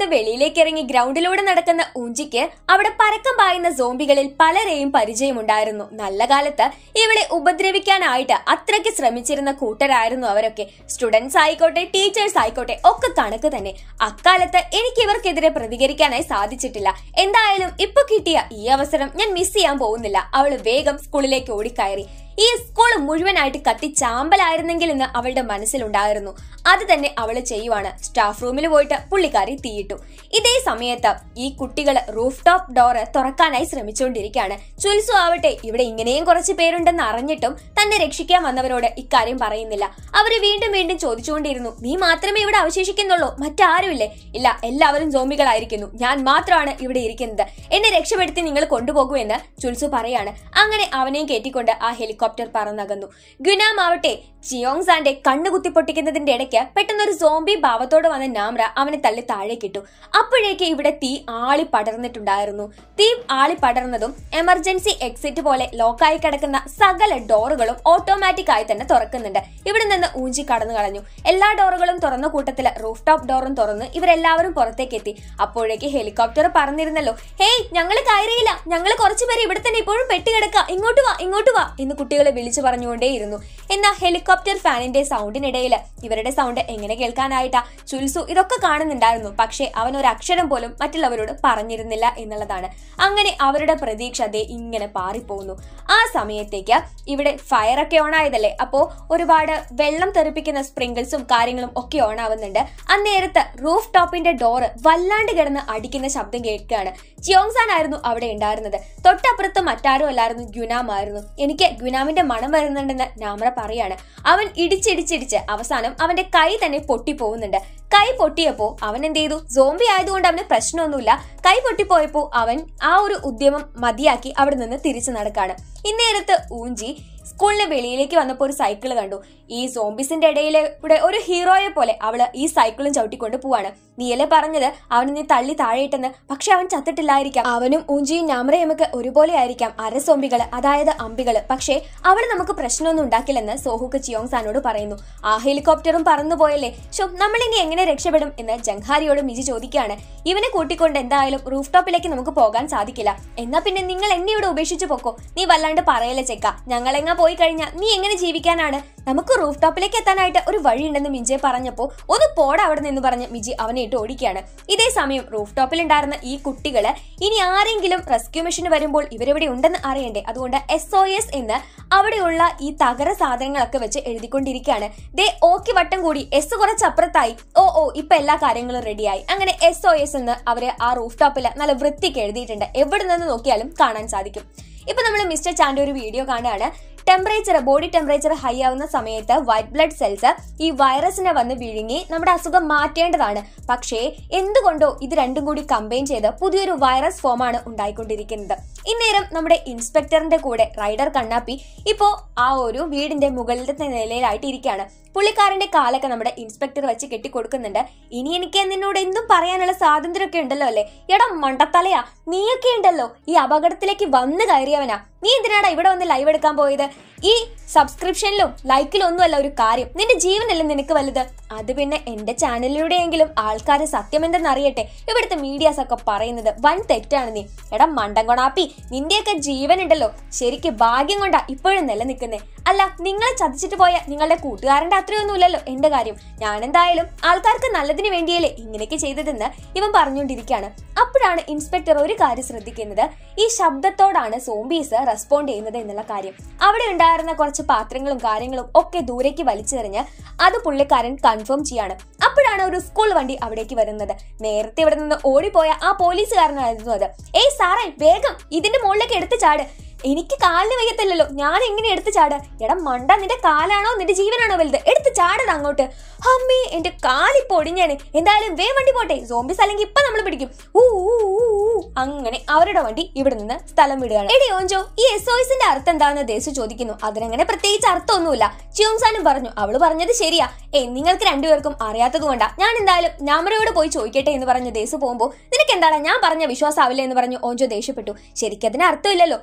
വെളിയിലേക്ക് ഇറങ്ങി ഗ്രൗണ്ടിലൂടെ നടക്കുന്ന ഊഞ്ചിക്ക് അവിടെ പരക്കം പായുന്ന സോംബികളിൽ പലരെയും പരിചയമുണ്ടായിരുന്നു നല്ല കാലത്ത് ഇവളെ ഉപദ്രവിക്കാനായിട്ട് അത്രയ്ക്ക് ശ്രമിച്ചിരുന്ന കൂട്ടരായിരുന്നു അവരൊക്കെ സ്റ്റുഡൻസ് ആയിക്കോട്ടെ ടീച്ചേഴ്സ് ആയിക്കോട്ടെ ഒക്കെ കണക്ക് തന്നെ അക്കാലത്ത് എനിക്ക് ഇവർക്കെതിരെ പ്രതികരിക്കാനായി സാധിച്ചിട്ടില്ല എന്തായാലും ഇപ്പൊ കിട്ടിയ ഈ അവസരം ഞാൻ മിസ് ചെയ്യാൻ പോകുന്നില്ല അവൾ വേഗം സ്കൂളിലേക്ക് ഓടിക്കയറി ഈ സ്കൂൾ മുഴുവനായിട്ട് കത്തി ചാമ്പലായിരുന്നെങ്കിൽ എന്ന് അവളുടെ മനസ്സിലുണ്ടായിരുന്നു അത് തന്നെ അവള് ചെയ്യുവാണ് സ്റ്റാഫ് റൂമിൽ പോയിട്ട് പുള്ളിക്കാരി തീയിട്ടു ഇതേ സമയത്ത് ഈ കുട്ടികൾ റൂഫ് ടോപ്പ് ഡോറ് തുറക്കാനായി ശ്രമിച്ചുകൊണ്ടിരിക്കുകയാണ് ചുൽസു ആവട്ടെ ഇവിടെ ഇങ്ങനെയും കുറച്ച് പേരുണ്ടെന്ന് അറിഞ്ഞിട്ടും തന്നെ രക്ഷിക്കാൻ വന്നവരോട് ഇക്കാര്യം പറയുന്നില്ല അവര് വീണ്ടും വീണ്ടും ചോദിച്ചുകൊണ്ടിരുന്നു നീ മാത്രമേ ഇവിടെ അവശേഷിക്കുന്നുള്ളൂ മറ്റാരുമില്ലേ ഇല്ല എല്ലാവരും സോംബികളായിരിക്കുന്നു ഞാൻ മാത്രമാണ് ഇവിടെ ഇരിക്കുന്നത് എന്നെ രക്ഷപ്പെടുത്തി നിങ്ങൾ കൊണ്ടുപോകൂ എന്ന് ചുൽസു പറയാണ് അങ്ങനെ അവനെയും കയറ്റിക്കൊണ്ട് ആ ഹെലികോപ്റ്റർ പറന്നകന്നു ഗുനാം ആവട്ടെ ചിയോങ്സാന്റെ കണ്ണു കുത്തി പൊട്ടിക്കുന്നതിന്റെ ഇടയ്ക്ക് പെട്ടെന്ന് ഒരു സോംബി ഭാവത്തോട് വന്ന നാമ്ര അവനെ തള്ളി താഴേക്കിട്ടു അപ്പോഴേക്ക് ഇവിടെ തീ ആളി പടർന്നിട്ടുണ്ടായിരുന്നു തീ ആളി പടർന്നതും എമർജൻസി എക്സിറ്റ് പോലെ ലോക്കായി കിടക്കുന്ന സകല ഡോറുകളും ഓട്ടോമാറ്റിക് ആയി തന്നെ തുറക്കുന്നുണ്ട് ഇവിടെ നിന്ന് ഊഞ്ചി കടന്നു കളഞ്ഞു എല്ലാ ഡോറുകളും തുറന്ന കൂട്ടത്തില് റൂഫ് ടോപ്പ് ഡോറും തുറന്ന് ഇവരെല്ലാവരും പുറത്തേക്ക് എത്തി അപ്പോഴേക്ക് ഹെലികോപ്റ്റർ പറന്നിരുന്നല്ലോ ഹേയ് ഞങ്ങൾ കയറിയില്ല ഞങ്ങൾ കുറച്ചു പേര് ഇവിടെ തന്നെ ഇപ്പോഴും പെട്ടുകിടക്കുക ഇങ്ങോട്ട് വാ ഇങ്ങോട്ട് വാ എന്ന് കുട്ടികളെ വിളിച്ചു പറഞ്ഞുകൊണ്ടേയിരുന്നു എന്നാൽ ഹെലികോപ്റ്റർ ഫാനിന്റെ സൗണ്ടിനിടയിൽ ഇവരുടെ സൗണ്ട് എങ്ങനെ കേൾക്കാനായിട്ടാ ചുൽസു ഇതൊക്കെ കാണുന്നുണ്ടായിരുന്നു പക്ഷേ അവൻ ഒരു അക്ഷരം പോലും മറ്റുള്ളവരോട് പറഞ്ഞിരുന്നില്ല എന്നുള്ളതാണ് അങ്ങനെ അവരുടെ പ്രതീക്ഷ അതേ ഇങ്ങനെ പാറിപ്പോകുന്നു ആ സമയത്തേക്ക് ഇവിടെ ഫയർ ഒക്കെ ഓൺ ആയതല്ലേ അപ്പോ ഒരുപാട് വെള്ളം തെറിപ്പിക്കുന്ന സ്പ്രിങ്കിൾസും കാര്യങ്ങളും ഒക്കെ ഓൺ ആവുന്നുണ്ട് അന്നേരത്ത് റൂഫ് ടോപ്പിന്റെ ഡോറ് വല്ലാണ്ട് കിടന്ന് അടിക്കുന്ന ശബ്ദം കേൾക്കുകയാണ് ചിയോങ്സാൻ ആയിരുന്നു അവിടെ ഉണ്ടായിരുന്നത് തൊട്ടപ്പുറത്ത് മറ്റാരും അല്ലായിരുന്നു ഗ്യുനാം ആയിരുന്നു എനിക്ക് ഗ്യുനാമിന്റെ മണം വരുന്നുണ്ടെന്ന് നാമ്ര പറയാണ് അവൻ ഇടിച്ചിടിച്ചിടിച്ച് അവസാനം അവന്റെ കൈ തന്നെ പൊട്ടിപ്പോകുന്നുണ്ട് കൈ പൊട്ടിയപ്പോ അവൻ എന്ത് ചെയ്തു സോംബി ആയതുകൊണ്ട് അവന് പ്രശ്നമൊന്നുമില്ല കൈ പൊട്ടിപ്പോയപ്പോ അവൻ ആ ഒരു ഉദ്യമം മതിയാക്കി അവിടെ നിന്ന് തിരിച്ചു നടക്കാണ് ഇന്നേരത്ത് ഊഞ്ചി സ്കൂളിന് വെളിയിലേക്ക് വന്നപ്പോൾ ഒരു സൈക്കിൾ കണ്ടു ഈ സോംബിസിന്റെ ഇടയിലൂടെ ഒരു ഹീറോയെ പോലെ അവള് ഈ സൈക്കിളും ചവിട്ടിക്കൊണ്ട് പോവാണ് നീയല്ലേ പറഞ്ഞത് അവന് നീ തള്ളി താഴെയിട്ടെന്ന് പക്ഷെ അവൻ ചത്തിട്ടില്ലായിരിക്കാം അവനും ഊഞ്ചിയും ഞാമറയുമൊക്കെ ഒരുപോലെ ആയിരിക്കാം അര സോംബികള് അതായത് അമ്പികള് പക്ഷേ അവൾ നമുക്ക് പ്രശ്നമൊന്നും ഉണ്ടാക്കില്ലെന്ന് സോഹുക്ക് ചിയോങ് സാനോട് പറയുന്നു ആ ഹെലികോപ്റ്ററും പറന്നു പോയല്ലേ ഷോ നമ്മൾ ഇനി എങ്ങനെ രക്ഷപ്പെടും എന്ന് ജംഹാരിയോട് മിജി ചോദിക്കുകയാണ് ഇവനെ കൂട്ടിക്കൊണ്ട് എന്തായാലും റൂഫ് ടോപ്പിലേക്ക് നമുക്ക് പോകാൻ സാധിക്കില്ല എന്നാ പിന്നെ നിങ്ങൾ എന്നെ ഇവിടെ ഉപേക്ഷിച്ചു പോക്കോ നീ വല്ലാണ്ട് പറയല്ലേ ചെക്ക ഞങ്ങളെങ്ങാ പോയി കഴിഞ്ഞാൽ നീ എങ്ങനെ ജീവിക്കാനാണ് നമുക്ക് റൂഫ് ടോപ്പിലേക്ക് എത്താനായിട്ട് ഒരു വഴിയുണ്ടെന്ന് മിജെ പറഞ്ഞപ്പോൾ ഒന്ന് പോടാ അവിടെ നിന്ന് പറഞ്ഞ് മിജി അവനെ ഇട്ട് ഓടിക്കുകയാണ് ഇതേ സമയം റൂഫ് ടോപ്പിൽ ഉണ്ടായിരുന്ന ഈ കുട്ടികള് ഇനി ആരെങ്കിലും റെസ്ക്യൂ മിഷന് വരുമ്പോൾ ഇവരിവിടെ ഉണ്ടെന്ന് അറിയണ്ടേ അതുകൊണ്ട് എസ് ഒ എസ് എന്ന് അവിടെയുള്ള ഈ തകര സാധനങ്ങളൊക്കെ വെച്ച് എഴുതിക്കൊണ്ടിരിക്കുകയാണ് ദേ ഓക്കി വട്ടം കൂടി എസ് കുറച്ച് അപ്പുറത്തായി ഓ ഓ ഇപ്പൊ എല്ലാ കാര്യങ്ങളും റെഡിയായി അങ്ങനെ എസ് ഒ എസ് എന്ന് അവര് ആ റൂഫ് ടോപ്പിൽ നല്ല വൃത്തിക്ക് എഴുതിയിട്ടുണ്ട് എവിടെ നിന്ന് നോക്കിയാലും കാണാൻ സാധിക്കും ഇപ്പൊ നമ്മൾ മിസ്റ്റർ ചാന്റെ ഒരു വീഡിയോ കാണുകയാണ് ടെമ്പറേച്ചർ ബോഡി ടെമ്പറേച്ചർ ഹൈ ആവുന്ന സമയത്ത് വൈറ്റ് ബ്ലഡ് സെൽസ് ഈ വൈറസിനെ വന്ന് വിഴുങ്ങി നമ്മുടെ അസുഖം മാറ്റേണ്ടതാണ് പക്ഷേ എന്തുകൊണ്ടോ ഇത് രണ്ടും കൂടി കമ്പൈൻ ചെയ്ത് പുതിയൊരു വൈറസ് ഫോമാണ് ഉണ്ടായിക്കൊണ്ടിരിക്കുന്നത് ഇന്നേരം നമ്മുടെ ഇൻസ്പെക്ടറിന്റെ കൂടെ റൈഡർ കണ്ണാപ്പി ഇപ്പോ ആ ഒരു വീടിന്റെ മുകളിലത്തെ നിലയിലായിട്ട് ഇരിക്കുകയാണ് പുള്ളിക്കാരന്റെ കാലൊക്കെ നമ്മുടെ ഇൻസ്പെക്ടർ വെച്ച് കെട്ടിക്കൊടുക്കുന്നുണ്ട് ഇനി എനിക്ക് നിന്നോട് എന്തും പറയാനുള്ള സ്വാതന്ത്ര്യമൊക്കെ ഉണ്ടല്ലോ അല്ലേ എടാ മണ്ടത്തലയാ നീയൊക്കെ ഉണ്ടല്ലോ ഈ അപകടത്തിലേക്ക് വന്നു കയറിയവനാ നീ എന്തിനാടാ ഇവിടെ വന്ന് ലൈവ് എടുക്കാൻ പോയത് ഈ സബ്സ്ക്രിപ്ഷനിലും ലൈക്കിലും ഒന്നുമല്ല ഒരു കാര്യം നിന്റെ ജീവനല്ലേ നിനക്ക് വലുത് അത് പിന്നെ എന്റെ ചാനലിലൂടെയെങ്കിലും ആൾക്കാർ സത്യം എന്തെന്ന് അറിയട്ടെ ഇവിടുത്തെ മീഡിയാസ് ഒക്കെ പറയുന്നത് വൻ തെറ്റാണ് നീ എടാ മണ്ടൻ കൊണാപ്പി നിന്റെയൊക്കെ ജീവൻ ഉണ്ടല്ലോ ശരിക്ക് ഭാഗ്യം കൊണ്ടാ ഇപ്പോഴും നിലനിൽക്കുന്നേ അല്ല നിങ്ങളെ ചതിച്ചിട്ട് പോയ നിങ്ങളുടെ കൂട്ടുകാരന്റെ അത്രയൊന്നുമില്ലല്ലോ എന്റെ കാര്യം ഞാൻ എന്തായാലും ആൾക്കാർക്ക് നല്ലതിന് വേണ്ടിയല്ലേ ഇങ്ങനെയൊക്കെ ചെയ്തതെന്ന് ഇവൻ പറഞ്ഞുകൊണ്ടിരിക്കുകയാണ് അപ്പോഴാണ് ഇൻസ്പെക്ടർ ഒരു കാര്യം ശ്രദ്ധിക്കുന്നത് ഈ ശബ്ദത്തോടാണ് സോംബീസ് റെസ്പോണ്ട് ചെയ്യുന്നത് എന്നുള്ള കാര്യം അവിടെ ഉണ്ടായിരുന്ന കുറച്ച് പാത്രങ്ങളും കാര്യങ്ങളും ഒക്കെ ദൂരേക്ക് വലിച്ചെറിഞ്ഞ് അത് പുള്ളിക്കാരൻ കൺഫേം ചെയ്യാണ് അപ്പോഴാണ് ഒരു സ്കൂൾ വണ്ടി അവിടേക്ക് വരുന്നത് നേരത്തെ ഇവിടെ നിന്ന് ഓടിപ്പോയ ആ പോലീസുകാരനായിരുന്നു അത് ഏയ് സാറേ വേഗം ഇതിന്റെ മുകളിലേക്ക് എടുത്ത് ചാട് എനിക്ക് കാലിന് വയ്യത്തില്ലല്ലോ ഞാൻ എങ്ങനെ എടുത്ത് ചാട് എടാ മണ്ട നിന്റെ കാലാണോ നിന്റെ ജീവനാണോ വലുത് എടുത്ത് ചാടത് അങ്ങോട്ട് അമ്മേ എന്റെ കാലിപ്പോ ഒടിഞ്ഞാണ് എന്തായാലും വേ വണ്ടി പോട്ടെ സോംബിസ് അല്ലെങ്കിൽ ഇപ്പൊ നമ്മൾ പിടിക്കും ഊ ഊ, ഊ, ഊ. അങ്ങനെ അവരുടെ വണ്ടി ഇവിടെ നിന്ന് സ്ഥലം വിടുകയാണ് എടി ഓഞ്ചോ ഈ എസ് ഓയിസിന്റെ അർത്ഥം എന്താണെന്ന് ദേശു ചോദിക്കുന്നു അതിനങ്ങനെ പ്രത്യേകിച്ച് അർത്ഥമൊന്നുമില്ല ചിയോങ്സാനും പറഞ്ഞു അവള് പറഞ്ഞത് ശരിയാ ഏ നിങ്ങൾക്ക് രണ്ടുപേർക്കും അറിയാത്തത് കൊണ്ടാ ഞാൻ എന്തായാലും ഞാമരയോട് പോയി ചോദിക്കട്ടെ എന്ന് പറഞ്ഞ് ദേശു പോകുമ്പോൾ നിനക്ക് എന്താണ് ഞാൻ പറഞ്ഞ വിശ്വാസാവില്ല എന്ന് പറഞ്ഞു ഓഞ്ചോ ദേഷ്യപ്പെട്ടു ശരിക്കും അതിന് അർത്ഥമില്ലല്ലോ അപ്പൊ നീ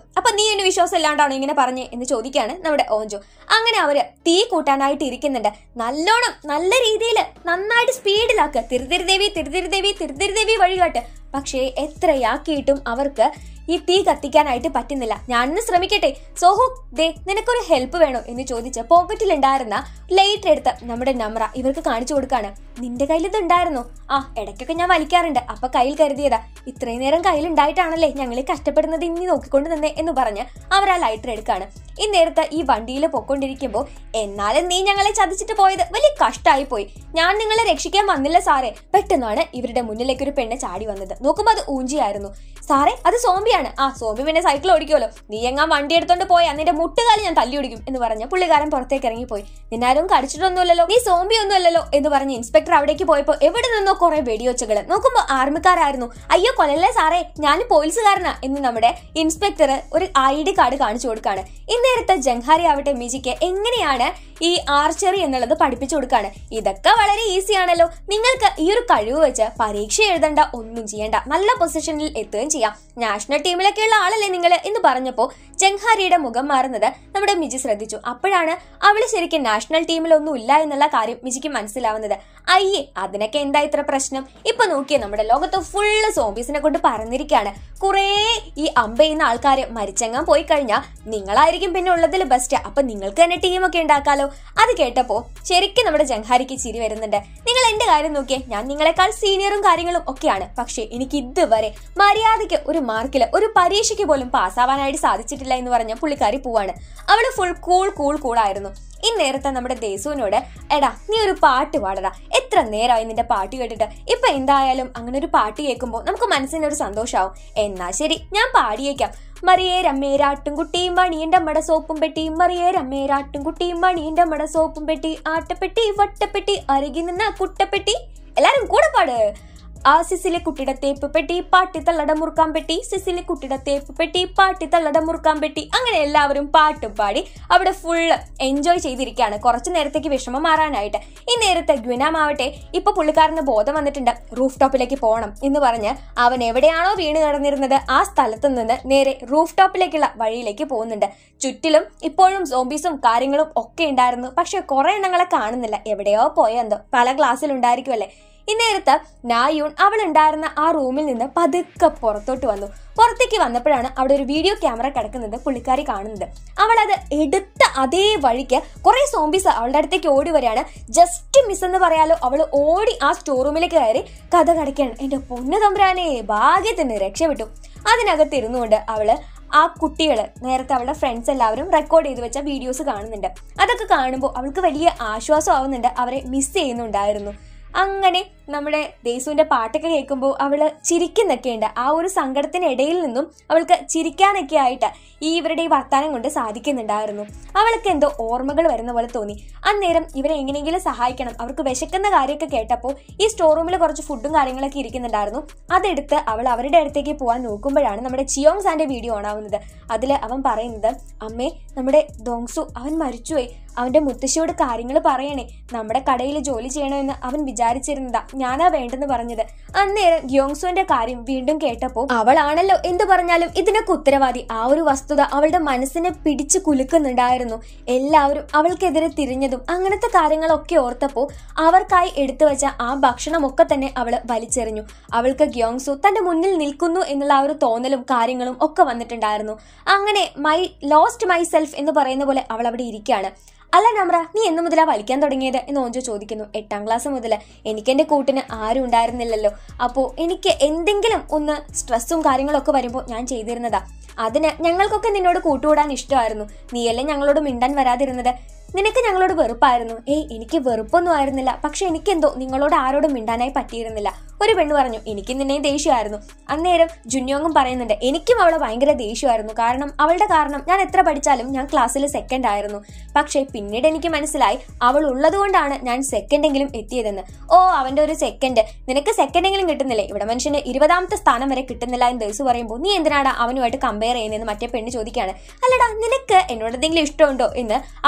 എന്നെ വിശ്വാസം ഇല്ലാണ്ടാണോ ഇങ്ങനെ പറഞ്ഞേ എന്ന് ചോദിക്കുകയാണ് നമ്മുടെ ഓഞ്ചു അങ്ങനെ അവര് തീ കൂട്ടാനായിട്ട് ഇരിക്കുന്നുണ്ട് നല്ലോണം നല്ല രീതിയിൽ നന്നായിട്ട് സ്പീഡിലാക്കുക തിരുതിരുദേവി തിരുതിരുദേവി തിരുതിരുദേവി വഴികാട്ട് പക്ഷേ എത്രയാക്കിയിട്ടും അവർക്ക് ഈ തീ കത്തിക്കാനായിട്ട് പറ്റുന്നില്ല ഞാനൊന്ന് ശ്രമിക്കട്ടെ സോഹു ദേ നിനക്കൊരു ഹെൽപ്പ് വേണോ എന്ന് ചോദിച്ച് പോക്കറ്റിലുണ്ടായിരുന്ന ലൈറ്റ് എടുത്ത് നമ്മുടെ നമ്ര ഇവർക്ക് കാണിച്ചു കൊടുക്കാണ് നിന്റെ കയ്യിൽ ഇത് ഉണ്ടായിരുന്നോ ആ ഇടയ്ക്കൊക്കെ ഞാൻ വലിക്കാറുണ്ട് അപ്പൊ കയ്യിൽ കരുതിയതാ ഇത്രയും നേരം കയ്യിലുണ്ടായിട്ടാണല്ലേ ഞങ്ങളെ കഷ്ടപ്പെടുന്നത് ഇനി നോക്കിക്കൊണ്ട് തന്നെ എന്ന് പറഞ്ഞ് അവർ ആ ലൈറ്റർ എടുക്കാണ് ഈ നേരത്തെ ഈ വണ്ടിയിൽ പൊക്കൊണ്ടിരിക്കുമ്പോൾ എന്നാലും നീ ഞങ്ങളെ ചതിച്ചിട്ട് പോയത് വലിയ കഷ്ടമായി പോയി ഞാൻ നിങ്ങളെ രക്ഷിക്കാൻ വന്നില്ല സാറേ പെട്ടെന്നാണ് ഇവരുടെ മുന്നിലേക്ക് ഒരു പെണ്ണ് ചാടി വന്നത് നോക്കുമ്പോൾ അത് ഊഞ്ചിയായിരുന്നു സാറേ അത് സോംബിയാണ് ആ സോംബി പിന്നെ സൈക്കിൾ ഓടിക്കുമല്ലോ നീ എങ്ങാൻ വണ്ടി എടുത്തോണ്ട് പോയാ നിന്റെ മുട്ടുകാലി ഞാൻ തല്ലി ഓടിക്കും എന്ന് പറഞ്ഞ പുള്ളിക്കാരൻ പുറത്തേക്ക് ഇറങ്ങിപ്പോയി നിന്നാരും കടിച്ചിട്ടൊന്നുമല്ലല്ലോ നീ സോംബി ഒന്നുമല്ലല്ലോ എന്ന് പറഞ്ഞ് ഇൻസ്പെക്ടർ അവിടേക്ക് പോയപ്പോ എവിടെ നിന്നോ കുറെ വെടിയൊച്ചകള് നോക്കുമ്പോ ആർമിക്കാരായിരുന്നു അയ്യോ കൊല്ലല്ലേ സാറേ ഞാൻ പോലീസുകാരനാ എന്ന് നമ്മുടെ ഇൻസ്പെക്ടർ ഒരു ഐ ഡി കാർഡ് കാണിച്ചു കൊടുക്കാണ് ഇന്നേരത്തെ ജംഹാരി ആവട്ടെ മിജിക്ക് എങ്ങനെയാണ് ഈ ആർച്ചറി എന്നുള്ളത് പഠിപ്പിച്ചു കൊടുക്കാണ് ഇതൊക്കെ വളരെ ഈസി ആണല്ലോ നിങ്ങൾക്ക് ഈ ഒരു കഴിവ് വെച്ച് പരീക്ഷ എഴുതണ്ട ഒന്നും ചെയ്യണ്ട നല്ല പൊസിഷനിൽ എത്തുകയും ചെയ്യാം നാഷണൽ ടീമിലൊക്കെയുള്ള ആളല്ലേ നിങ്ങൾ എന്ന് പറഞ്ഞപ്പോ ജംഹാരിയുടെ മുഖം മാറുന്നത് നമ്മുടെ മിജി ശ്രദ്ധിച്ചു അപ്പോഴാണ് അവള് ശരിക്കും നാഷണൽ ടീമിലൊന്നും ഇല്ല എന്നുള്ള കാര്യം മിജിക്ക് മനസ്സിലാവുന്നത് അയ്യേ അതിനൊക്കെ എന്താ ഇത്ര പ്രശ്നം ഇപ്പൊ നോക്കിയേ നമ്മുടെ ലോകത്ത് ഫുള്ള് സോംബീസിനെ കൊണ്ട് പറഞ്ഞിരിക്കുകയാണ് കുറേ ഈ അമ്പ ചെയ്യുന്ന ആൾക്കാര് മരിച്ചെങ്ങാൻ പോയി കഴിഞ്ഞാൽ നിങ്ങളായിരിക്കും പിന്നെ ഉള്ളതിൽ ബെസ്റ്റ് അപ്പൊ നിങ്ങൾക്ക് തന്നെ ടീമൊക്കെ ഉണ്ടാക്കാലോ അത് കേട്ടപ്പോ ശരിക്കും നമ്മുടെ ജംഹാരിക്ക് ചിരി വരുന്നുണ്ട് നിങ്ങൾ എന്റെ കാര്യം നോക്കിയേ ഞാൻ നിങ്ങളെക്കാൾ സീനിയറും കാര്യങ്ങളും ഒക്കെയാണ് പക്ഷെ എനിക്ക് ഇതുവരെ മര്യാദയ്ക്ക് ഒരു മാർക്കില് ഒരു പരീക്ഷയ്ക്ക് പോലും പാസ്സാവാനായിട്ട് സാധിച്ചിട്ടില്ല എന്ന് പറഞ്ഞ പുള്ളിക്കാരി പോവാണ് അവള് ഫുൾ കൂൾ കൂൾ കൂളായിരുന്നു ഈ നേരത്തെ നമ്മുടെ ദേസുവിനോട് എടാ നീ ഒരു പാട്ട് പാടടാ എത്ര നേരമായി നിന്റെ പാട്ട് കേട്ടിട്ട് ഇപ്പൊ എന്തായാലും അങ്ങനെ ഒരു പാട്ട് കേൾക്കുമ്പോൾ നമുക്ക് മനസ്സിനൊരു സന്തോഷാവും എന്നാ ശരി ഞാൻ പാടിയേക്കാം മറിയേ രമ്മേരാട്ടും കുട്ടിയും മണിയന്റെ മട സോപ്പും പെട്ടി മറിയേ രമ്മേരാട്ടും കുട്ടിയും മണിയന്റെ മട സോപ്പും പെട്ടി ആട്ടപ്പെട്ടി വട്ടപ്പെട്ടി അരകി നിന്ന കുട്ടപ്പെട്ടി എല്ലാരും കൂടെ പാട് ആ സിസിലെ കുട്ടിയുടെ തേപ്പ് പെട്ടി പാട്ടി തള്ളട മുറുക്കാൻ പെട്ടി സിസിലെ കുട്ടിയുടെ തേപ്പ് പെട്ടി പാട്ടി തള്ളട മുറുക്കാൻ പെട്ടി അങ്ങനെ എല്ലാവരും പാട്ടും പാടി അവിടെ ഫുള്ള് എൻജോയ് ചെയ്തിരിക്കുകയാണ് കുറച്ചു നേരത്തേക്ക് വിഷമം മാറാനായിട്ട് ഈ നേരത്തെ ഗ്വിനാമാവട്ടെ ഇപ്പൊ പുള്ളിക്കാരന് ബോധം വന്നിട്ടുണ്ട് റൂഫ് ടോപ്പിലേക്ക് പോകണം എന്ന് പറഞ്ഞ് അവൻ എവിടെയാണോ വീണ് കിടന്നിരുന്നത് ആ സ്ഥലത്ത് നിന്ന് നേരെ റൂഫ് ടോപ്പിലേക്കുള്ള വഴിയിലേക്ക് പോകുന്നുണ്ട് ചുറ്റിലും ഇപ്പോഴും സോംബീസും കാര്യങ്ങളും ഒക്കെ ഉണ്ടായിരുന്നു പക്ഷെ കുറെ എണ്ണങ്ങളെ കാണുന്നില്ല എവിടെയോ പോയെന്തോ പല ക്ലാസ്സിൽ ഉണ്ടായിരിക്കുമല്ലേ ഇന്നേരത്ത് നായൂൺ അവൾ ഉണ്ടായിരുന്ന ആ റൂമിൽ നിന്ന് പതുക്കെ പുറത്തോട്ട് വന്നു പുറത്തേക്ക് വന്നപ്പോഴാണ് അവിടെ ഒരു വീഡിയോ ക്യാമറ കിടക്കുന്നത് പുള്ളിക്കാരി കാണുന്നത് അവൾ അത് എടുത്ത അതേ വഴിക്ക് കുറെ സോംബീസ് അവളുടെ അടുത്തേക്ക് ഓടി വരികയാണ് ജസ്റ്റ് മിസ് എന്ന് പറയാലോ അവൾ ഓടി ആ സ്റ്റോർ റൂമിലേക്ക് കയറി കഥ കടയ്ക്കാണ് എന്റെ പൊന്നു തമ്പുരാനെ ഭാഗ്യത്തിന് രക്ഷപ്പെട്ടു അതിനകത്ത് ഇരുന്നുകൊണ്ട് അവള് ആ കുട്ടികൾ നേരത്തെ അവളുടെ ഫ്രണ്ട്സ് എല്ലാവരും റെക്കോർഡ് ചെയ്ത് വെച്ച വീഡിയോസ് കാണുന്നുണ്ട് അതൊക്കെ കാണുമ്പോൾ അവൾക്ക് വലിയ ആശ്വാസം ആവുന്നുണ്ട് അവരെ മിസ് ചെയ്യുന്നുണ്ടായിരുന്നു അങ്ങനെ നമ്മുടെ ദേസുവിന്റെ പാട്ടൊക്കെ കേൾക്കുമ്പോൾ അവള് ചിരിക്കുന്നൊക്കെ ഉണ്ട് ആ ഒരു സങ്കടത്തിനിടയിൽ നിന്നും അവൾക്ക് ചിരിക്കാനൊക്കെ ആയിട്ട് ഈ ഇവരുടെ ഈ വർത്താനം കൊണ്ട് സാധിക്കുന്നുണ്ടായിരുന്നു അവൾക്ക് എന്തോ ഓർമ്മകൾ വരുന്ന പോലെ തോന്നി അന്നേരം ഇവരെ എങ്ങനെയെങ്കിലും സഹായിക്കണം അവർക്ക് വിശക്കുന്ന കാര്യമൊക്കെ കേട്ടപ്പോൾ ഈ സ്റ്റോർ റൂമിൽ കുറച്ച് ഫുഡും കാര്യങ്ങളൊക്കെ ഇരിക്കുന്നുണ്ടായിരുന്നു അതെടുത്ത് അവൾ അവരുടെ അടുത്തേക്ക് പോകാൻ നോക്കുമ്പോഴാണ് നമ്മുടെ ചിയോങ് സാന്റെ വീഡിയോ ഓണാവുന്നത് അതിൽ അവൻ പറയുന്നത് അമ്മേ നമ്മുടെ ദോങ്സു അവൻ മരിച്ചുപോയി അവന്റെ മുത്തശ്ശിയോട് കാര്യങ്ങൾ പറയണേ നമ്മുടെ കടയിൽ ജോലി ചെയ്യണമെന്ന് അവൻ വിചാരിച്ചിരുന്നതാ ഞാനാ വേണ്ടെന്ന് പറഞ്ഞത് അന്നേരം ഗ്യോങ്സുവിന്റെ കാര്യം വീണ്ടും കേട്ടപ്പോ അവളാണല്ലോ എന്തു പറഞ്ഞാലും ഇതിനൊക്കെ ഉത്തരവാദി ആ ഒരു വസ്തുത അവളുടെ മനസ്സിനെ പിടിച്ചു കുലുക്കുന്നുണ്ടായിരുന്നു എല്ലാവരും അവൾക്കെതിരെ തിരിഞ്ഞതും അങ്ങനത്തെ കാര്യങ്ങളൊക്കെ ഓർത്തപ്പോ അവർക്കായി എടുത്തു വെച്ച ആ ഭക്ഷണമൊക്കെ തന്നെ അവള് വലിച്ചെറിഞ്ഞു അവൾക്ക് ഗ്യോങ്സു തന്റെ മുന്നിൽ നിൽക്കുന്നു എന്നുള്ള ആ ഒരു തോന്നലും കാര്യങ്ങളും ഒക്കെ വന്നിട്ടുണ്ടായിരുന്നു അങ്ങനെ മൈ ലോസ്റ്റ് മൈ സെൽഫ് എന്ന് പറയുന്ന പോലെ അവൾ അവിടെ ഇരിക്കുകയാണ് അല്ല നമ്ര നീ എന്നു മുതലാ വലിക്കാൻ തുടങ്ങിയത് എന്ന് ഓഞ്ചോ ചോദിക്കുന്നു എട്ടാം ക്ലാസ് മുതൽ എനിക്ക് എന്റെ കൂട്ടിന് ആരും ഉണ്ടായിരുന്നില്ലല്ലോ അപ്പോൾ എനിക്ക് എന്തെങ്കിലും ഒന്ന് സ്ട്രെസ്സും കാര്യങ്ങളൊക്കെ വരുമ്പോൾ ഞാൻ ചെയ്തിരുന്നതാ അതിന് ഞങ്ങൾക്കൊക്കെ നിന്നോട് കൂട്ടുകൂടാൻ ഇഷ്ടമായിരുന്നു നീയല്ലേ ഞങ്ങളോട് മിണ്ടാൻ വരാതിരുന്നത് നിനക്ക് ഞങ്ങളോട് വെറുപ്പായിരുന്നു ഏയ് എനിക്ക് വെറുപ്പൊന്നും ആയിരുന്നില്ല പക്ഷെ എനിക്കെന്തോ നിങ്ങളോട് ആരോടും മിണ്ടാനായി പറ്റിയിരുന്നില്ല ഒരു പെണ്ണ് പറഞ്ഞു എനിക്ക് നിന്നെ ദേഷ്യമായിരുന്നു അന്നേരം ജുന്യോങ്ങും പറയുന്നുണ്ട് എനിക്കും അവളെ ഭയങ്കര ദേഷ്യമായിരുന്നു കാരണം അവളുടെ കാരണം ഞാൻ എത്ര പഠിച്ചാലും ഞാൻ ക്ലാസ്സിൽ സെക്കൻഡ് ആയിരുന്നു പക്ഷേ പിന്നീട് എനിക്ക് മനസ്സിലായി അവൾ ഉള്ളതുകൊണ്ടാണ് ഞാൻ സെക്കൻഡ് എങ്കിലും എത്തിയതെന്ന് ഓ അവന്റെ ഒരു സെക്കൻഡ് നിനക്ക് സെക്കൻഡ് എങ്കിലും കിട്ടുന്നില്ലേ ഇവിടെ മനുഷ്യന് ഇരുപതാമത്തെ സ്ഥാനം വരെ കിട്ടുന്നില്ല എന്ന് ദേസ് പറയുമ്പോൾ നീ എന്തിനാടാ അവനുമായിട്ട് കമ്പയർ ചെയ്യുന്നതെന്ന് മറ്റേ പെണ്ണ് ചോദിക്കുകയാണ് അല്ലടാ നിനക്ക് എന്നോട് എന്തെങ്കിലും ഇഷ്ടമുണ്ടോ എന്ന് അവൻ ചോദിക്കുമ്പോൾ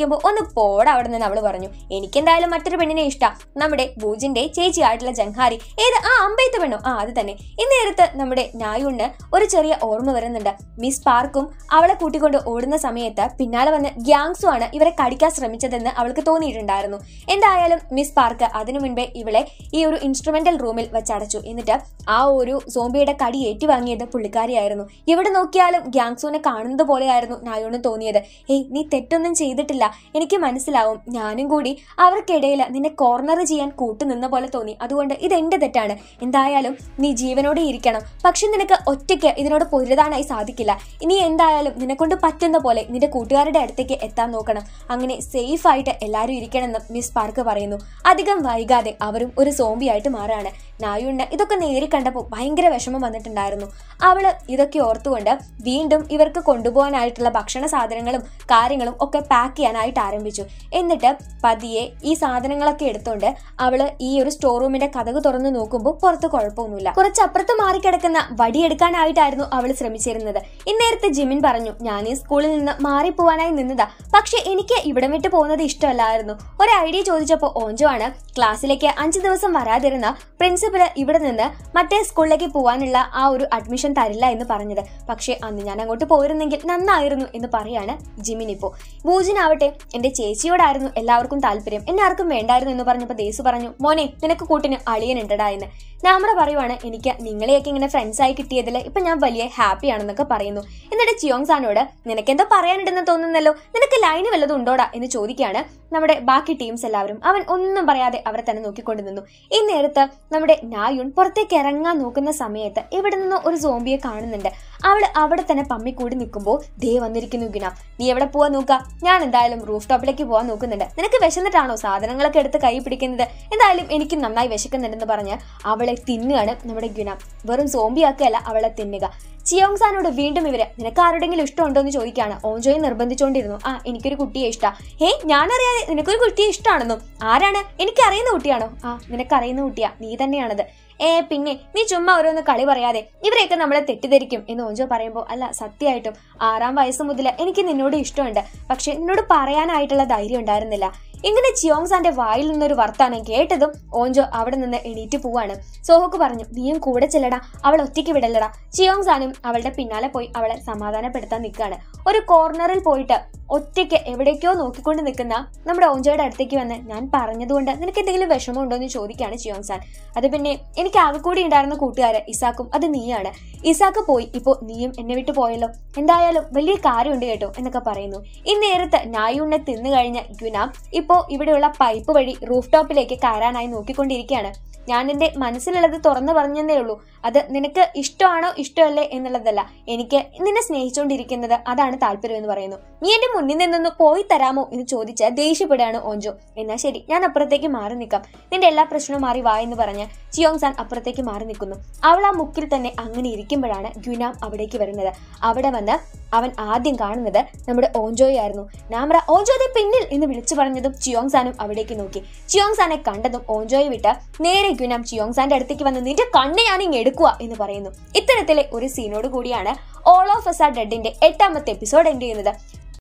ചോദിക്കുമ്പോൾ ഒന്ന് പോടാ അവിടെ നിന്ന് അവള് പറഞ്ഞു എനിക്കെന്തായാലും മറ്റൊരു പെണ്ണിനെ ഇഷ്ടം നമ്മുടെ ബൂജിന്റെ ചേച്ചിയായിട്ടുള്ള ജംഹാരി ഏത് ആ അമ്പയത്ത് പെണ്ണോ ആ അത് തന്നെ ഇന്നേരത്ത് നമ്മുടെ നായുണ് ഒരു ചെറിയ ഓർമ്മ വരുന്നുണ്ട് മിസ് പാർക്കും അവളെ കൂട്ടിക്കൊണ്ട് ഓടുന്ന സമയത്ത് പിന്നാലെ വന്ന് ഗ്യാങ്സും ആണ് ഇവരെ കടിക്കാൻ ശ്രമിച്ചതെന്ന് അവൾക്ക് തോന്നിയിട്ടുണ്ടായിരുന്നു എന്തായാലും മിസ് പാർക്ക് അതിനു മുൻപേ ഇവളെ ഈ ഒരു ഇൻസ്ട്രുമെന്റൽ റൂമിൽ വെച്ചടച്ചു എന്നിട്ട് ആ ഒരു സോംബിയുടെ കടി ഏറ്റുവാങ്ങിയത് പുള്ളിക്കാരിയായിരുന്നു എവിടെ നോക്കിയാലും ഗ്യാങ്സുവിനെ കാണുന്നത് പോലെയായിരുന്നു നായോണ് തോന്നിയത് ഏയ് നീ തെറ്റൊന്നും ചെയ്തിട്ടില്ല എനിക്ക് മനസ്സിലാവും ഞാനും കൂടി അവർക്കിടയിൽ നിന്നെ കോർണർ ചെയ്യാൻ കൂട്ടുനിന്ന പോലെ തോന്നി അതുകൊണ്ട് ഇത് എന്റെ തെറ്റാണ് എന്തായാലും നീ ജീവനോടെ ഇരിക്കണം പക്ഷെ നിനക്ക് ഒറ്റയ്ക്ക് ഇതിനോട് പൊരുതാനായി സാധിക്കില്ല ഇനി എന്തായാലും നിന്നെക്കൊണ്ട് പറ്റുന്ന പോലെ നിന്റെ കൂട്ടുകാരുടെ അടുത്തേക്ക് എത്താൻ നോക്കണം അങ്ങനെ സേഫ് ആയിട്ട് എല്ലാവരും ഇരിക്കണമെന്ന് മിസ് പാർക്ക് പറയുന്നു അധികം വൈകാതെ അവരും ഒരു സോംബിയായിട്ട് മാറാണ് നായുണ്ണ ഇതൊക്കെ നേരി കണ്ടപ്പോൾ ഭയങ്കര വിഷമം വന്നിട്ടുണ്ടായിരുന്നു അവള് ഇതൊക്കെ ഓർത്തുകൊണ്ട് വീണ്ടും ഇവർക്ക് കൊണ്ടുപോകാനായിട്ടുള്ള ഭക്ഷണ സാധനങ്ങളും കാര്യങ്ങളും ഒക്കെ പാക്ക് ചെയ്യാനായിട്ട് ആരംഭിച്ചു എന്നിട്ട് പതിയെ ഈ സാധനങ്ങളൊക്കെ എടുത്തുകൊണ്ട് അവള് ഈ ഒരു സ്റ്റോർ റൂമിന്റെ കഥക് തുറന്നു നോക്കുമ്പോൾ പുറത്ത് കുഴപ്പമൊന്നുമില്ല കുറച്ച് അപ്പുറത്ത് മാറിക്കിടക്കുന്ന വടിയെടുക്കാനായിട്ടായിരുന്നു അവൾ ശ്രമിച്ചിരുന്നത് ഇന്നേരത്തെ ജിമിൻ പറഞ്ഞു ഞാൻ ഈ സ്കൂളിൽ നിന്ന് മാറിപ്പോവാനായി നിന്നതാ പക്ഷെ എനിക്ക് ഇവിടം വിട്ട് പോകുന്നത് ഇഷ്ടമല്ലായിരുന്നു ഒരു ഐഡിയ ചോദിച്ചപ്പോൾ ഓഞ്ചോ ആണ് ക്ലാസ്സിലേക്ക് അഞ്ചു ദിവസം വരാതിരുന്ന പ്രിൻസിപ്പല് ഇവിടെ നിന്ന് മറ്റേ സ്കൂളിലേക്ക് പോകാനുള്ള ആ ഒരു അഡ്മിഷൻ തരില്ല എന്ന് പറഞ്ഞത് പക്ഷെ അന്ന് ഞാൻ അങ്ങോട്ട് പോയിരുന്നെങ്കിൽ നന്നായിരുന്നു എന്ന് പറയാണ് ജിമിൻ ഇപ്പോ ബൂജിനാവട്ടെ എന്റെ ചേച്ചിയോടായിരുന്നു എല്ലാവർക്കും താല്പര്യം എന്നെ ആർക്കും വേണ്ടായിരുന്നു എന്ന് പറഞ്ഞപ്പോൾ ദേസു പറഞ്ഞു മോനെ നിനക്ക് കൂട്ടിന് അളിയനുണ്ടടാ എന്ന് നാമറ പറയുവാണ് എനിക്ക് നിങ്ങളെയൊക്കെ ഇങ്ങനെ ഫ്രണ്ട്സ് ആയി കിട്ടിയതിൽ ഇപ്പൊ ഞാൻ വലിയ ഹാപ്പി ആണെന്നൊക്കെ പറയുന്നു എന്നിട്ട് ചിയോങ് സാനോട് നിനക്ക് എന്തോ പറയാനുണ്ടെന്ന് തോന്നുന്നല്ലോ നിനക്ക് ലൈന് വല്ലതും ഉണ്ടോടാ എന്ന് ചോദിക്കുകയാണ് നമ്മുടെ ബാക്കി ടീംസ് എല്ലാവരും അവൻ ഒന്നും പറയാതെ അവരെ തന്നെ നോക്കിക്കൊണ്ട് നിന്നു ഈ നേരത്ത് നമ്മുടെ നായുൺ പുറത്തേക്ക് ഇറങ്ങാൻ നോക്കുന്ന സമയത്ത് ഇവിടെ നിന്ന് ഒരു സോംബിയെ കാണുന്നുണ്ട് അവള് അവിടെ തന്നെ പമ്മിക്കൂടി നിൽക്കുമ്പോൾ ദേ വന്നിരിക്കുന്നു ഗുണ നീ എവിടെ പോവാൻ നോക്ക ഞാൻ എന്തായാലും റൂഫ് ടോപ്പിലേക്ക് പോവാൻ നോക്കുന്നുണ്ട് നിനക്ക് വിശന്നിട്ടാണോ സാധനങ്ങളൊക്കെ എടുത്ത് കൈ പിടിക്കുന്നത് എന്തായാലും എനിക്ക് നന്നായി വിശക്കുന്നുണ്ടെന്ന് പറഞ്ഞ് അവളെ തിന്നുകയാണ് നമ്മുടെ ഗുണ വെറും സോംബിയാക്കുകയല്ല അവളെ തിന്നുക ചിയോങ് സാനോട് വീണ്ടും ഇവര് നിനക്ക് ആരുടെങ്കിലും ഇഷ്ടമുണ്ടോ എന്ന് ചോദിക്കുകയാണ് ഓഞ്ചോയെ നിർബന്ധിച്ചുകൊണ്ടിരുന്നു ആ എനിക്കൊരു കുട്ടിയെ ഇഷ്ടാ ഹേ ഞാനറിയാതെ നിനക്കൊരു കുട്ടിയെ ഇഷ്ടമാണെന്നും ആരാണ് എനിക്ക് അറിയുന്ന കുട്ടിയാണോ ആ നിനക്ക് അറിയുന്ന കുട്ടിയാ നീ തന്നെയാണത് ഏ പിന്നെ നീ ചുമ്മാ ഓരോന്ന് കളി പറയാതെ ഇവരെയൊക്കെ നമ്മളെ തെറ്റിദ്ധരിക്കും എന്ന് ഓഞ്ചോ പറയുമ്പോൾ അല്ല സത്യമായിട്ടും ആറാം വയസ്സ് മുതൽ എനിക്ക് നിന്നോട് ഇഷ്ടമുണ്ട് പക്ഷെ നിന്നോട് പറയാനായിട്ടുള്ള ധൈര്യം ഉണ്ടായിരുന്നില്ല ഇങ്ങനെ ചിയോങ് സാന്റെ വായിൽ നിന്നൊരു വർത്താനം കേട്ടതും ഓഞ്ചോ അവിടെ നിന്ന് എണീറ്റ് പോവാണ് സോഹോക്ക് പറഞ്ഞു നീയും കൂടെ ചെല്ലടാ അവൾ ഒറ്റയ്ക്ക് വിടല്ലടാ ചിയോങ് സാനും അവളുടെ പിന്നാലെ പോയി അവളെ സമാധാനപ്പെടുത്താൻ നിൽക്കുകയാണ് ഒരു കോർണറിൽ പോയിട്ട് ഒറ്റയ്ക്ക് എവിടേക്കോ നോക്കിക്കൊണ്ട് നിൽക്കുന്ന നമ്മുടെ ഓഞ്ചോയുടെ അടുത്തേക്ക് വന്ന് ഞാൻ പറഞ്ഞതുകൊണ്ട് നിനക്ക് എന്തെങ്കിലും വിഷമമുണ്ടോ എന്ന് ചോദിക്കുകയാണ് ചിയോങ് സാൻ അത് പിന്നെ എനിക്ക് ആകെ കൂടി ഉണ്ടായിരുന്ന കൂട്ടുകാരൻ ഇസാക്കും അത് നീയാണ് ഇസാക്ക് പോയി ഇപ്പോ നീയും എന്നെ വിട്ടു പോയല്ലോ എന്തായാലും വലിയ കാര്യമുണ്ട് കേട്ടോ എന്നൊക്കെ പറയുന്നു ഈ നേരത്ത് നായുണ്ണെ തിന്നു കഴിഞ്ഞ ഗ്യുന ഇപ്പോ ഇവിടെയുള്ള പൈപ്പ് വഴി റൂഫ് ടോപ്പിലേക്ക് കയറാനായി നോക്കിക്കൊണ്ടിരിക്കുകയാണ് ഞാൻ എന്റെ മനസ്സിലുള്ളത് തുറന്നു പറഞ്ഞതേ ഉള്ളൂ അത് നിനക്ക് ഇഷ്ടമാണോ ഇഷ്ടമല്ലേ എന്നുള്ളതല്ല എനിക്ക് നിന്നെ സ്നേഹിച്ചുകൊണ്ടിരിക്കുന്നത് അതാണ് താല്പര്യം എന്ന് പറയുന്നു നീ എന്റെ മുന്നിൽ നിന്നൊന്ന് പോയി തരാമോ എന്ന് ചോദിച്ച് ദേഷ്യപ്പെടുകയാണ് ഓഞ്ചോ എന്നാ ശരി ഞാൻ അപ്പുറത്തേക്ക് മാറി നിൽക്കാം നിന്റെ എല്ലാ പ്രശ്നവും മാറി വാ എന്ന് പറഞ്ഞ് ചിയോങ് സാൻ അപ്പുറത്തേക്ക് മാറി നിൽക്കുന്നു അവൾ ആ മുക്കിൽ തന്നെ അങ്ങനെ ഇരിക്കുമ്പോഴാണ് ഗ്യുനാം അവിടേക്ക് വരുന്നത് അവിടെ വന്ന് അവൻ ആദ്യം കാണുന്നത് നമ്മുടെ ഓഞ്ചോയായിരുന്നു നാമ്ര ഓഞ്ചോയുടെ പിന്നിൽ എന്ന് വിളിച്ചു പറഞ്ഞതും ചിയോങ് സാനും അവിടേക്ക് നോക്കി ചിയോങ് സാനെ കണ്ടതും ഓഞ്ചോയെ വിട്ട് നേരെ ഗ്യുനാം ചിയോങ് സാന്റെ അടുത്തേക്ക് വന്ന് നിന്റെ കണ്ണ് ഞാൻ ഇങ്ങ് എടുക്കുക എന്ന് പറയുന്നു ഇത്തരത്തിലെ ഒരു സീനോട് കൂടിയാണ് ഓൾ ഓഫ് എസ് ആർ ഡെഡിന്റെ എട്ടാമത്തെ എപ്പിസോഡ് എൻഡ് ചെയ്യുന്നത്